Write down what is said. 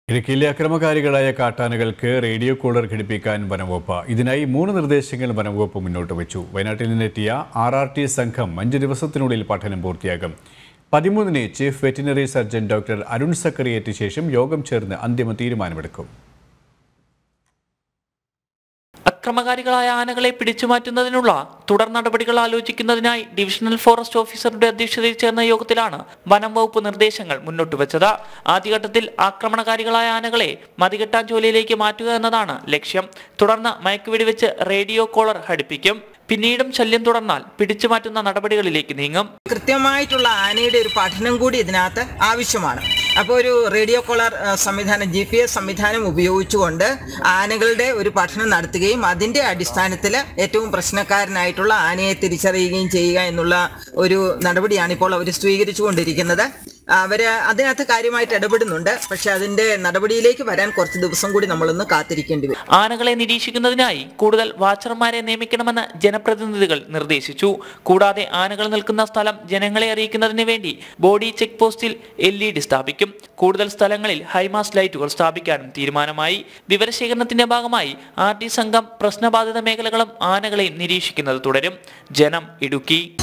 ഇടുക്കിയിലെ അക്രമകാരികളായ കാട്ടാനകൾക്ക് radio collar ഘടിപ്പിക്കാൻ വനംവകുപ്പ് ഇതിനായി മൂന്ന് നിർദ്ദേശങ്ങൾ വനംവകുപ്പ് മുന്നോട്ട് വെച്ചു വയനാട്ടിൽ നിന്നെത്തിയ ആർ ആർ ടി സംഘം അഞ്ച് ദിവസത്തിനുള്ളിൽ പഠനം പൂർത്തിയാകും പതിമൂന്നിന് chief veterinary surgeon doctor Arun Zachary എത്തിയ ശേഷം യോഗം ചേർന്ന് അന്തിമ തീരുമാനമെടുക്കും അക്രമകാരികളായ ആനകളെ പിടിച്ചുമാറ്റുന്നതിനുള്ള തുടർ നടപടികൾ ആലോചിക്കുന്നതിനായി ഡിവിഷണൽ ഫോറസ്റ്റ് ഓഫീസറുടെ അധ്യക്ഷതയിൽ ചേർന്ന യോഗത്തിലാണ് വനം വകുപ്പ് നിർദ്ദേശങ്ങൾ മുന്നോട്ട് വെച്ചത് ആദ്യഘട്ടത്തിൽ ആക്രമണകാരികളായ ആനകളെ മതികെട്ടാൻ ജോലിയിലേക്ക് മാറ്റുക എന്നതാണ് ലക്ഷ്യം തുടർന്ന് മയക്കുവെടിവെച്ച് റേഡിയോ കോളർ ഘടിപ്പിക്കും പിന്നീടും ശല്യം തുടർന്നാൽ പിടിച്ചുമാറ്റുന്ന നടപടികളിലേക്ക് നീങ്ങും കൃത്യമായിട്ടുള്ള ആനയുടെ ഒരു പഠനം കൂടി ഇതിനകത്ത് ആവശ്യമാണ് അപ്പോൾ ഒരു റേഡിയോ കോളർ ആ, സംവിധാനം ജി പി എസ് സംവിധാനം ഉപയോഗിച്ചുകൊണ്ട് ആനകളുടെ ഒരു പഠനം നടത്തുകയും അതിൻ്റെ അടിസ്ഥാനത്തിൽ ഏറ്റവും പ്രശ്നക്കാരനായിട്ടുള്ള ആനയെ തിരിച്ചറിയുകയും ചെയ്യുക എന്നുള്ള ഒരു നടപടിയാണ് ഇപ്പോൾ അവർ സ്വീകരിച്ചുകൊണ്ടിരിക്കുന്നത് അവർ അതിനകത്ത് കാര്യമായിട്ട് ഇടപെടുന്നുണ്ട് പക്ഷെ അതിൻ്റെ നടപടിയിലേക്ക് വരാൻ കുറച്ച് ദിവസം കൂടി നമ്മളൊന്ന് കാത്തിരിക്കേണ്ടി വരും ആനകളെ നിരീക്ഷിക്കുന്നതിനായി കൂടുതൽ വാച്ചർമാരെ നിയമിക്കണമെന്ന് ജനപ്രതിനിധികൾ നിർദ്ദേശിച്ചു കൂടാതെ ആനകൾ നിൽക്കുന്ന സ്ഥലം ജനങ്ങളെ അറിയിക്കുന്നതിന് വേണ്ടി ബോഡി ചെക്ക് പോസ്റ്റിൽ എൽ ഇ ഡി സ്ഥാപിക്കും കൂടുതൽ സ്ഥലങ്ങളിൽ ഹൈമാസ് ലൈറ്റുകൾ സ്ഥാപിക്കാനും തീരുമാനമായി വിവരശേഖരണത്തിന്റെ ഭാഗമായി ആർ ടി സംഘം പ്രശ്നബാധിത മേഖലകളും ആനകളെയും നിരീക്ഷിക്കുന്നത് തുടരും ജനം ഇടുക്കി